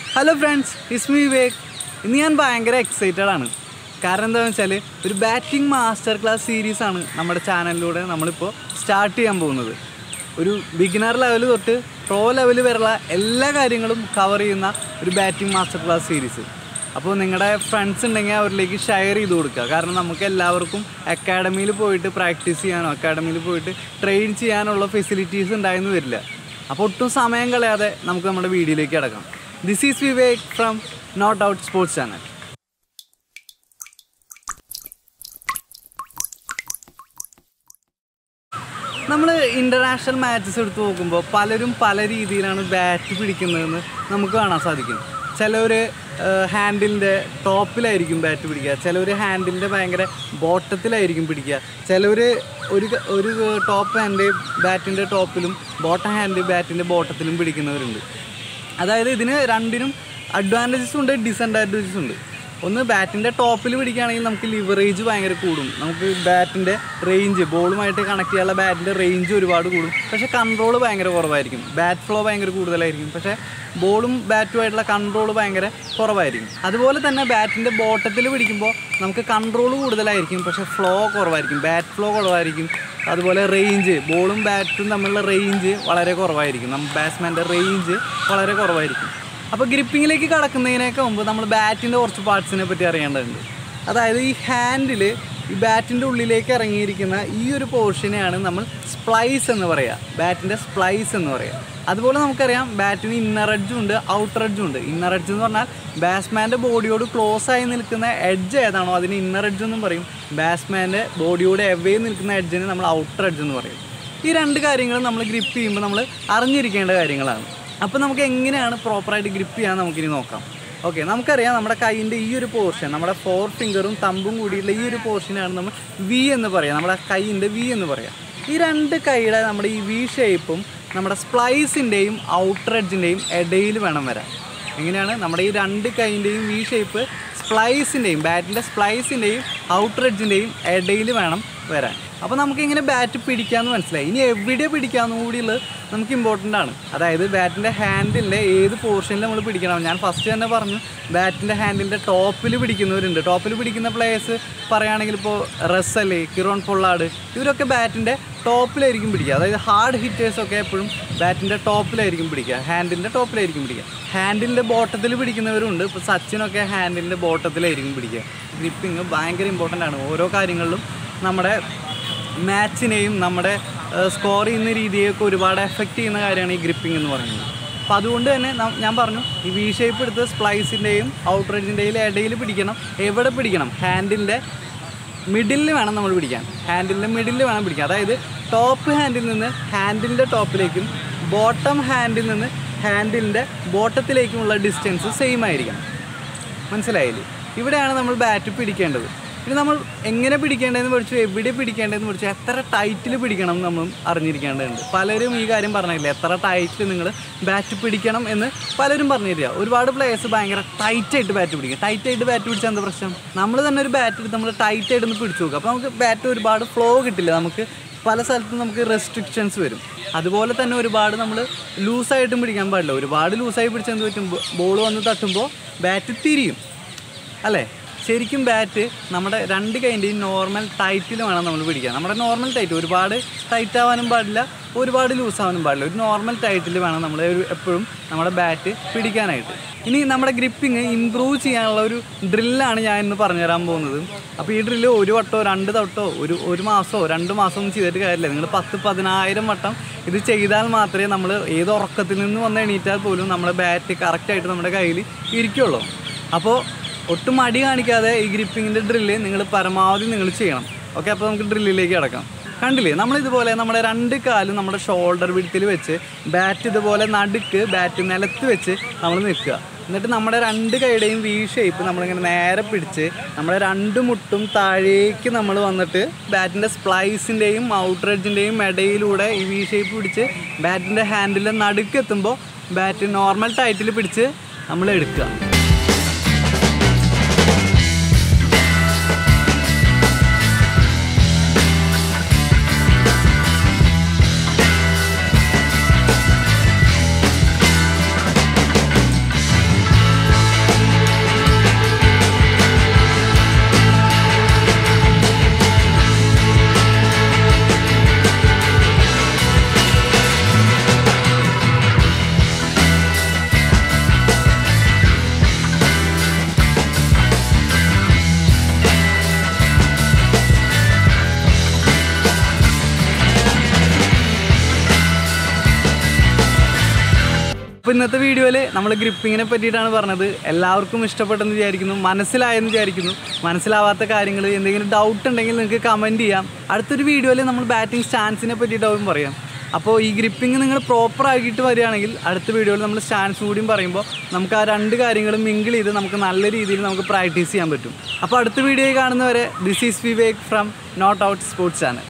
hello friends ഇസ്മി Vivek ഇന്ന് ഞാൻ ഭയങ്കര എക്സൈറ്റഡ് ആണ് കാരണം എന്താണെന്ന് വെച്ചാൽ ഒരു ബാറ്റിംഗ് മാസ്റ്റർ ക്ലാസ് സീരീസ് ആണ് നമ്മുടെ ചാനലിലൂടെ നമ്മളിപ്പോൾ സ്റ്റാർട്ട് ചെയ്യാൻ പോകുന്നത് ഒരു ബിഗിനർ ലെവൽ തൊട്ട് പ്രോ ലെവൽ വരെയുള്ള എല്ലാ കാര്യങ്ങളും കവർ ചെയ്യുന്ന ഒരു ബാറ്റിംഗ് മാസ്റ്റർ ക്ലാസ് സീരീസ് അപ്പോൾ നിങ്ങളുടെ ഫ്രണ്ട്സ് ഉണ്ടെങ്കിൽ അവരിലേക്ക് ഷെയർ ചെയ്ത് കൊടുക്കുക കാരണം നമുക്ക് എല്ലാവർക്കും അക്കാഡമിയിൽ പോയിട്ട് പ്രാക്ടീസ് ചെയ്യാനോ അക്കാഡമിയിൽ പോയിട്ട് ട്രെയിൻ ചെയ്യാനുള്ള ഫെസിലിറ്റീസ് ഉണ്ടായെന്ന് വരില്ല അപ്പോൾ ഒട്ടും സമയം കളയാതെ നമുക്ക് നമ്മുടെ വീഡിയോയിലേക്ക് കിടക്കാം this is Vivek from not out sports channel നമ്മൾ ഇൻ്റർനാഷണൽ മാച്ചസ് എടുത്ത് നോക്കുമ്പോൾ പലരും പല രീതിയിലാണ് ബാറ്റ് പിടിക്കുന്നതെന്ന് നമുക്ക് കാണാൻ സാധിക്കും ചിലവർ ഹാൻഡിലിൻ്റെ ടോപ്പിലായിരിക്കും ബാറ്റ് പിടിക്കുക ചിലവർ ഹാൻഡിലിൻ്റെ ഭയങ്കര ബോട്ടത്തിലായിരിക്കും പിടിക്കുക ചിലവർ ഒരു ക- ഒരു ടോപ്പ് ഹാൻഡ് ബാറ്റിൻ്റെ ടോപ്പിലും ബോട്ടം ഹാൻഡ് ബാറ്റിൻ്റെ ബോട്ടത്തിലും പിടിക്കുന്നവരുണ്ട് അതായത് ഇതിന് രണ്ടിനും അഡ്വാൻറ്റേജസ് ഉണ്ട് ഡിസഡ്വാൻറ്റേജസ് ഉണ്ട് ഒന്ന് ബാറ്റിൻ്റെ ടോപ്പിൽ പിടിക്കുകയാണെങ്കിൽ നമുക്ക് ലിവറേജ് ഭയങ്കര കൂടും നമുക്ക് ബാറ്റിൻ്റെ റേഞ്ച് ബോളുമായിട്ട് കണക്ട് ചെയ്യാനുള്ള ബാറ്റിൻ്റെ റേഞ്ച് ഒരുപാട് കൂടും പക്ഷേ കൺട്രോൾ ഭയങ്കര കുറവായിരിക്കും ബാറ്റ് ഫ്ലോ ഭയങ്കര കൂടുതലായിരിക്കും പക്ഷേ ബോളും ബാറ്റുമായിട്ടുള്ള കൺട്രോൾ ഭയങ്കര കുറവായിരിക്കും അതുപോലെ തന്നെ ബാറ്റിൻ്റെ ബോട്ടത്തിൽ പിടിക്കുമ്പോൾ നമുക്ക് കൺട്രോൾ കൂടുതലായിരിക്കും പക്ഷേ ഫ്ലോ കുറവായിരിക്കും ബാറ്റ് ഫ്ലോ കുറവായിരിക്കും അതുപോലെ റേഞ്ച് ബോളും ബാറ്റും തമ്മിലുള്ള റേഞ്ച് വളരെ കുറവായിരിക്കും നമ്മൾ ബാറ്റ്സ്മാൻ്റെ റേഞ്ച് വളരെ കുറവായിരിക്കും അപ്പോൾ ഗ്രിപ്പിങ്ങിലേക്ക് കടക്കുന്നതിനൊക്കെ മുമ്പ് നമ്മൾ ബാറ്റിൻ്റെ കുറച്ച് പാർട്സിനെ പറ്റി അറിയേണ്ടതുണ്ട് അതായത് ഈ ഹാൻഡിൽ ഈ ബാറ്റിൻ്റെ ഉള്ളിലേക്ക് ഇറങ്ങിയിരിക്കുന്ന ഈ ഒരു പോർഷനെയാണ് നമ്മൾ സ്പ്ലൈസ് എന്ന് പറയുക ബാറ്റിൻ്റെ സ്പ്ലൈസ് എന്ന് പറയുക അതുപോലെ നമുക്കറിയാം ബാറ്റിന് ഇന്നർ എഡ്ജും ഉണ്ട് ഔട്ടർ എഡ്ജും ഉണ്ട് ഇന്നർ എഡ്ജ് എന്ന് പറഞ്ഞാൽ ബാറ്റ്സ്മാൻ്റെ ബോഡിയോട് ക്ലോസ് ആയി നിൽക്കുന്ന എഡ്ജ് ഏതാണോ അതിന് ഇന്നർ എഡ്ജ് എന്നും പറയും ബാറ്റ്സ്മാൻ്റെ ബോഡിയോട് എവേ നിൽക്കുന്ന എഡ്ജിന് നമ്മൾ ഔട്ടർ എഡ്ജ് എന്ന് പറയും ഈ രണ്ട് കാര്യങ്ങളും നമ്മൾ ഗ്രിപ്പ് ചെയ്യുമ്പോൾ നമ്മൾ അറിഞ്ഞിരിക്കേണ്ട കാര്യങ്ങളാണ് അപ്പോൾ നമുക്ക് എങ്ങനെയാണ് പ്രോപ്പറായിട്ട് ഗ്രിപ്പ് ചെയ്യാൻ നമുക്കിനി നോക്കാം ഓക്കെ നമുക്കറിയാം നമ്മുടെ കൈയിൻ്റെ ഈ ഒരു പോർഷൻ നമ്മുടെ ഫോർ ഫിംഗറും തമ്പും കൂടിയുള്ള ഈ ഒരു പോർഷനാണ് നമ്മൾ വി എന്ന് പറയുക നമ്മുടെ കൈയിൻ്റെ വി എന്ന് പറയാം ഈ രണ്ട് കൈയുടെ നമ്മുടെ ഈ വി ഷേപ്പും നമ്മുടെ സ്പ്ലൈസിൻ്റെയും ഔട്ടർ എഡ്ജിൻ്റെയും ഇടയിൽ വേണം വരാൻ എങ്ങനെയാണ് നമ്മുടെ ഈ രണ്ട് കൈയിൻ്റെയും വി ഷേപ്പ് സ്പ്ലൈസിൻ്റെയും ബാറ്റിൻ്റെ സ്പ്ലൈസിൻ്റെയും ഔട്ടർ എഡ്ജിൻ്റെയും ഇടയിൽ വേണം വരാൻ അപ്പോൾ നമുക്ക് ഇങ്ങനെ ബാറ്റ് പിടിക്കാമെന്ന് മനസ്സിലായി ഇനി എവിടെ പിടിക്കാമെന്ന് കൂടിയുള്ളത് നമുക്ക് ഇമ്പോർട്ടൻ്റ് ആണ് അതായത് ബാറ്റിൻ്റെ ഹാൻഡിലിൻ്റെ ഏത് പോർഷനിൽ നമ്മൾ പിടിക്കണം ഞാൻ ഫസ്റ്റ് തന്നെ പറഞ്ഞു ബാറ്റിൻ്റെ ഹാൻഡിലിൻ്റെ ടോപ്പിൽ പിടിക്കുന്നവരുണ്ട് ടോപ്പിൽ പിടിക്കുന്ന പ്ലേയേഴ്സ് പറയുകയാണെങ്കിൽ ഇപ്പോൾ റസ്സല് കിറോൺ പൊള്ളാട് ഇവരൊക്കെ ബാറ്റിൻ്റെ ടോപ്പിലായിരിക്കും പിടിക്കുക അതായത് ഹാർഡ് ഹിറ്റേഴ്സൊക്കെ എപ്പോഴും ബാറ്റിൻ്റെ ടോപ്പിലായിരിക്കും പിടിക്കുക ഹാൻഡിലിൻ്റെ ടോപ്പിലായിരിക്കും പിടിക്കുക ഹാൻഡിലിൻ്റെ ബോട്ടത്തിൽ പിടിക്കുന്നവരുണ്ട് ഇപ്പോൾ സച്ചിനൊക്കെ ഹാൻഡിലിൻ്റെ ബോട്ടത്തിലായിരിക്കും പിടിക്കുക ഗ്രിപ്പിങ് ഭയങ്കര ഇമ്പോർട്ടൻ്റ് ആണ് ഓരോ കാര്യങ്ങളിലും നമ്മുടെ മാച്ചിനെയും നമ്മുടെ സ്കോർ ചെയ്യുന്ന രീതിയൊക്കെ ഒരുപാട് എഫക്റ്റ് ചെയ്യുന്ന കാര്യമാണ് ഈ ഗ്രിപ്പിംഗ് എന്ന് പറയുന്നത് അപ്പോൾ അതുകൊണ്ട് തന്നെ നം- ഞാൻ പറഞ്ഞു ഈ വി ഷേപ്പ് എടുത്ത് സ്പ്ലൈസിൻ്റെയും ഔട്ടർ എഡ്ജിൻ്റെയും ഇടയിൽ പിടിക്കണം എവിടെ പിടിക്കണം ഹാൻഡിലിൻ്റെ മിഡിലിൽ വേണം നമ്മൾ പിടിക്കാൻ ഹാൻഡിലിൻ്റെ മിഡിലിൽ വേണം പിടിക്കാൻ അതായത് ടോപ്പ് ഹാൻഡിൽ നിന്ന് ഹാൻഡിലിൻ്റെ ടോപ്പിലേക്കും ബോട്ടം ഹാൻഡിൽ നിന്ന് ഹാൻഡിലിൻ്റെ ബോട്ടത്തിലേക്കുമുള്ള ഡിസ്റ്റൻസ് സെയിം ആയിരിക്കണം മനസ്സിലായില്ലേ ഇവിടെയാണ് നമ്മൾ ബാറ്റ് പിടിക്കേണ്ടത് ഇനി നമ്മൾ എങ്ങനെ പിടിക്കേണ്ടതെന്ന് പഠിച്ചു എവിടെ പിടിക്കേണ്ടതെന്ന് പഠിച്ചു എത്ര ടൈറ്റിൽ പിടിക്കണം എന്ന് നമ്മൾ അറിഞ്ഞിരിക്കേണ്ടതുണ്ട് പലരും ഈ കാര്യം പറഞ്ഞില്ല എത്ര ടൈറ്റിൽ നിങ്ങൾ ബാറ്റ് പിടിക്കണം എന്ന് പലരും പറഞ്ഞു തരിക ഒരുപാട് പ്ലേയേഴ്സ് ഭയങ്കര ടൈറ്റായിട്ട് ബാറ്റ് പിടിക്കും ടൈറ്റായിട്ട് ബാറ്റ് പിടിച്ചാൽ എന്താ പ്രശ്നം നമ്മൾ തന്നെ ഒരു ബാറ്റ് എടുത്ത് നമ്മൾ ടൈറ്റായിട്ട് ഒന്ന് പിടിച്ചു നോക്കുക അപ്പോൾ നമുക്ക് ബാറ്റ് ഒരുപാട് ഫ്ലോ കിട്ടില്ല നമുക്ക് പല സ്ഥലത്തും നമുക്ക് റെസ്ട്രിക്ഷൻസ് വരും അതുപോലെ തന്നെ ഒരുപാട് നമ്മൾ ലൂസായിട്ടും പിടിക്കാൻ പാടില്ല ഒരുപാട് ലൂസായി പിടിച്ചെന്ത് പറ്റും ബോൾ വന്ന് തട്ടുമ്പോൾ ബാറ്റ് തിരിയും അല്ലേ ശരിക്കും ബാറ്റ് നമ്മുടെ രണ്ട് കൈൻ്റെയും നോർമൽ ടൈറ്റിൽ വേണം നമ്മൾ പിടിക്കാൻ നമ്മുടെ നോർമൽ ടൈറ്റ് ഒരുപാട് ടൈറ്റ് ആവാനും പാടില്ല ഒരുപാട് ലൂസ് ആവാനും പാടില്ല ഒരു നോർമൽ ടൈറ്റിൽ വേണം നമ്മൾ ഒരു എപ്പോഴും നമ്മുടെ ബാറ്റ് പിടിക്കാനായിട്ട് ഇനി നമ്മുടെ ഗ്രിപ്പിങ് ഇമ്പ്രൂവ് ചെയ്യാനുള്ള ഒരു ഡ്രില്ലാണ് ഞാൻ ഇന്ന് പറഞ്ഞു തരാൻ പോകുന്നത് അപ്പോൾ ഈ ഡ്രില്ല് ഒരു വട്ടോ രണ്ട് തട്ടോ ഒരു ഒരു മാസമോ രണ്ട് മാസമോ ഒന്നും ചെയ്തിട്ട് കാര്യമില്ല നിങ്ങൾ പത്ത് പതിനായിരം വട്ടം ഇത് ചെയ്താൽ മാത്രമേ നമ്മൾ ഏത് ഉറക്കത്തിൽ നിന്ന് വന്ന് എണീറ്റാൽ പോലും നമ്മുടെ ബാറ്റ് കറക്റ്റായിട്ട് നമ്മുടെ കയ്യിൽ ഇരിക്കുള്ളൂ അപ്പോൾ ഒട്ടും മടി കാണിക്കാതെ ഈ ഗ്രിപ്പിങ്ങിൻ്റെ ഡ്രില്ല് നിങ്ങൾ പരമാവധി നിങ്ങൾ ചെയ്യണം ഓക്കെ അപ്പോൾ നമുക്ക് ഡ്രില്ലിലേക്ക് കിടക്കാം കണ്ടില്ലേ നമ്മൾ ഇതുപോലെ നമ്മുടെ രണ്ട് കാലും നമ്മുടെ ഷോൾഡർ വിടത്തിൽ വെച്ച് ബാറ്റ് ഇതുപോലെ നടുക്ക് ബാറ്റ് നിലത്ത് വെച്ച് നമ്മൾ നിൽക്കുക എന്നിട്ട് നമ്മുടെ രണ്ട് കൈയുടെയും വി ഷേപ്പ് നമ്മളിങ്ങനെ നേരെ പിടിച്ച് നമ്മുടെ രണ്ട് മുട്ടും താഴേക്ക് നമ്മൾ വന്നിട്ട് ബാറ്റിൻ്റെ സ്പ്ലൈസിൻ്റെയും ഔട്ടർ എഡ്ജിൻ്റെയും ഇടയിലൂടെ ഈ വി ഷേപ്പ് പിടിച്ച് ബാറ്റിൻ്റെ ഹാൻഡിലെ നടുക്ക് എത്തുമ്പോൾ ബാറ്റ് നോർമൽ ടൈറ്റിൽ പിടിച്ച് നമ്മൾ എടുക്കുക അപ്പോൾ ഇന്നത്തെ വീഡിയോയിൽ നമ്മൾ ഗ്രിപ്പിങ്ങിനെ പറ്റിയിട്ടാണ് പറഞ്ഞത് എല്ലാവർക്കും ഇഷ്ടപ്പെട്ടെന്ന് വിചാരിക്കുന്നു മനസ്സിലായെന്ന് വിചാരിക്കുന്നു മനസ്സിലാവാത്ത കാര്യങ്ങൾ എന്തെങ്കിലും ഡൗട്ട് ഉണ്ടെങ്കിൽ നിങ്ങൾക്ക് കമൻറ്റ് ചെയ്യാം അടുത്തൊരു വീഡിയോയിൽ നമ്മൾ ബാറ്റിംഗ് സ്റ്റാൻസിനെ പറ്റിയിട്ടാവും പറയാം അപ്പോൾ ഈ ഗ്രിപ്പിംഗ് നിങ്ങൾ പ്രോപ്പർ ആക്കിയിട്ട് വരികയാണെങ്കിൽ അടുത്ത വീഡിയോയിൽ നമ്മൾ സ്റ്റാൻസ് കൂടിയും പറയുമ്പോൾ നമുക്ക് ആ രണ്ട് കാര്യങ്ങളും മിങ്കിൾ ചെയ്ത് നമുക്ക് നല്ല രീതിയിൽ നമുക്ക് പ്രാക്ടീസ് ചെയ്യാൻ പറ്റും അപ്പോൾ അടുത്ത വീഡിയോയിൽ കാണുന്നവരെ this is Vivek from not out sports channel